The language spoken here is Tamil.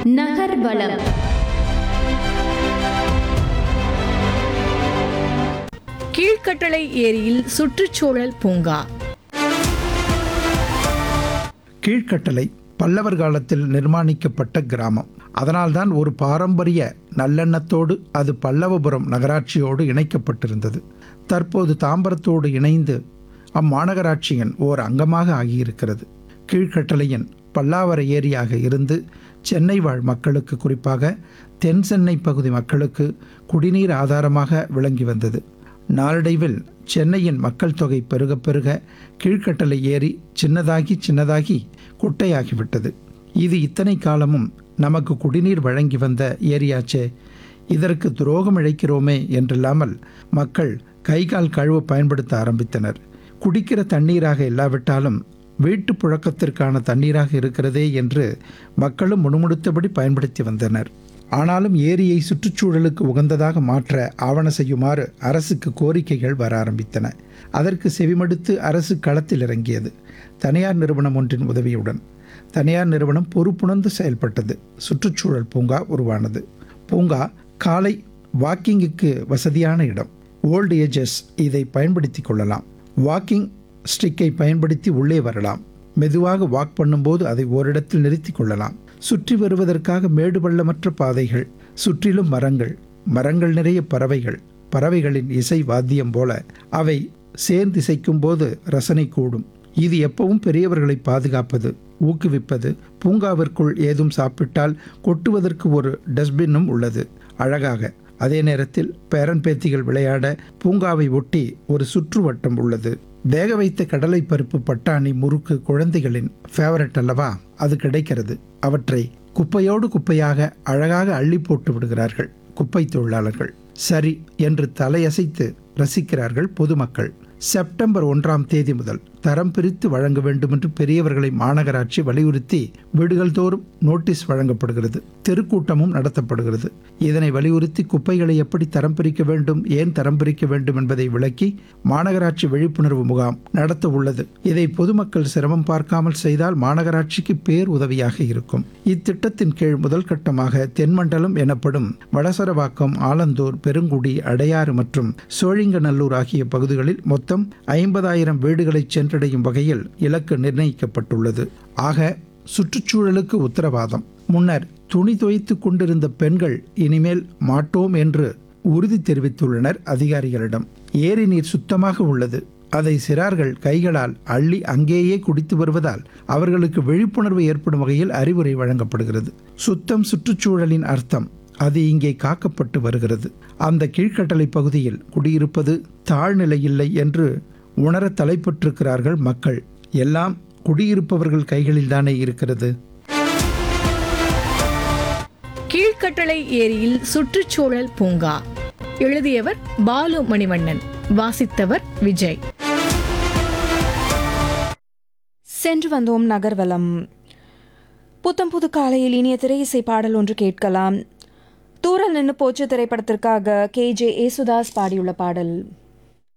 நகர்வலம் கீழ்கட்டளை ஏரியில் சுற்றுச்சூழல் பூங்கா கீழ்கட்டளை பல்லவர் காலத்தில் நிர்மாணிக்கப்பட்ட கிராமம் அதனால்தான் ஒரு பாரம்பரிய நல்லெண்ணத்தோடு அது பல்லவபுரம் நகராட்சியோடு இணைக்கப்பட்டிருந்தது தற்போது தாம்பரத்தோடு இணைந்து அம்மாநகராட்சியின் ஓர் அங்கமாக ஆகியிருக்கிறது கீழ்கட்டளையின் பல்லாவர ஏரியாக இருந்து சென்னை வாழ் மக்களுக்கு குறிப்பாக தென் சென்னை பகுதி மக்களுக்கு குடிநீர் ஆதாரமாக விளங்கி வந்தது நாளடைவில் சென்னையின் மக்கள் தொகை பெருக பெருக கீழ்கட்டளை ஏரி சின்னதாகி சின்னதாகி குட்டையாகிவிட்டது இது இத்தனை காலமும் நமக்கு குடிநீர் வழங்கி வந்த ஏரியாச்சே இதற்கு துரோகம் இழைக்கிறோமே என்றில்லாமல் மக்கள் கை கால் கழுவ பயன்படுத்த ஆரம்பித்தனர் குடிக்கிற தண்ணீராக இல்லாவிட்டாலும் வீட்டு புழக்கத்திற்கான தண்ணீராக இருக்கிறதே என்று மக்களும் முணுமுணுத்தபடி பயன்படுத்தி வந்தனர் ஆனாலும் ஏரியை சுற்றுச்சூழலுக்கு உகந்ததாக மாற்ற ஆவண செய்யுமாறு அரசுக்கு கோரிக்கைகள் வர ஆரம்பித்தன அதற்கு செவிமடுத்து அரசு களத்தில் இறங்கியது தனியார் நிறுவனம் ஒன்றின் உதவியுடன் தனியார் நிறுவனம் பொறுப்புணர்ந்து செயல்பட்டது சுற்றுச்சூழல் பூங்கா உருவானது பூங்கா காலை வாக்கிங்குக்கு வசதியான இடம் ஓல்டு ஏஜஸ் இதை பயன்படுத்தி கொள்ளலாம் வாக்கிங் ஸ்டிக்கை பயன்படுத்தி உள்ளே வரலாம் மெதுவாக வாக் பண்ணும்போது அதை ஓரிடத்தில் நிறுத்தி கொள்ளலாம் சுற்றி வருவதற்காக மேடு பள்ளமற்ற பாதைகள் சுற்றிலும் மரங்கள் மரங்கள் நிறைய பறவைகள் பறவைகளின் இசை வாத்தியம் போல அவை சேர்ந்திசைக்கும் போது ரசனை கூடும் இது எப்பவும் பெரியவர்களை பாதுகாப்பது ஊக்குவிப்பது பூங்காவிற்குள் ஏதும் சாப்பிட்டால் கொட்டுவதற்கு ஒரு டஸ்ட்பின்னும் உள்ளது அழகாக அதே நேரத்தில் பேரன் பேத்திகள் விளையாட பூங்காவை ஒட்டி ஒரு சுற்றுவட்டம் உள்ளது வேக வைத்த கடலை பருப்பு பட்டாணி முறுக்கு குழந்தைகளின் ஃபேவரட் அல்லவா அது கிடைக்கிறது அவற்றை குப்பையோடு குப்பையாக அழகாக அள்ளி போட்டு விடுகிறார்கள் குப்பை தொழிலாளர்கள் சரி என்று தலையசைத்து ரசிக்கிறார்கள் பொதுமக்கள் செப்டம்பர் ஒன்றாம் தேதி முதல் தரம் பிரித்து வழங்க வேண்டும் என்று பெரியவர்களை மாநகராட்சி வலியுறுத்தி வீடுகள் தோறும் நோட்டீஸ் வழங்கப்படுகிறது தெருக்கூட்டமும் நடத்தப்படுகிறது இதனை வலியுறுத்தி குப்பைகளை எப்படி தரம் பிரிக்க வேண்டும் ஏன் தரம் பிரிக்க வேண்டும் என்பதை விளக்கி மாநகராட்சி விழிப்புணர்வு முகாம் நடத்த உள்ளது இதை பொதுமக்கள் சிரமம் பார்க்காமல் செய்தால் மாநகராட்சிக்கு பேர் உதவியாக இருக்கும் இத்திட்டத்தின் கீழ் முதல் கட்டமாக தென்மண்டலம் எனப்படும் வடசரவாக்கம் ஆலந்தூர் பெருங்குடி அடையாறு மற்றும் சோழிங்கநல்லூர் ஆகிய பகுதிகளில் மொத்தம் ஐம்பதாயிரம் வீடுகளை சென்றடையும் வகையில் இலக்கு நிர்ணயிக்கப்பட்டுள்ளது ஆக சுற்றுச்சூழலுக்கு உத்தரவாதம் முன்னர் துணி துவைத்து கொண்டிருந்த பெண்கள் இனிமேல் மாட்டோம் என்று உறுதி தெரிவித்துள்ளனர் அதிகாரிகளிடம் ஏரி நீர் சுத்தமாக உள்ளது அதை சிறார்கள் கைகளால் அள்ளி அங்கேயே குடித்து வருவதால் அவர்களுக்கு விழிப்புணர்வு ஏற்படும் வகையில் அறிவுரை வழங்கப்படுகிறது சுத்தம் சுற்றுச்சூழலின் அர்த்தம் அது இங்கே காக்கப்பட்டு வருகிறது அந்த கீழ்கட்டளை பகுதியில் குடியிருப்பது தாழ்நிலை இல்லை என்று உணர தலைப்பட்டிருக்கிறார்கள் மக்கள் எல்லாம் குடியிருப்பவர்கள் கைகளில்தானே இருக்கிறது கீழ்கட்டளை ஏரியில் சுற்றுச்சூழல் பூங்கா எழுதியவர் பாலு மணிவண்ணன் வாசித்தவர் விஜய் சென்று வந்தோம் நகர்வலம் புத்தம் புது காலையில் இனிய திரை இசை பாடல் ஒன்று கேட்கலாம் தூரல் நின்று போச்சு திரைப்படத்திற்காக கே ஜே ஏசுதாஸ் பாடியுள்ள பாடல்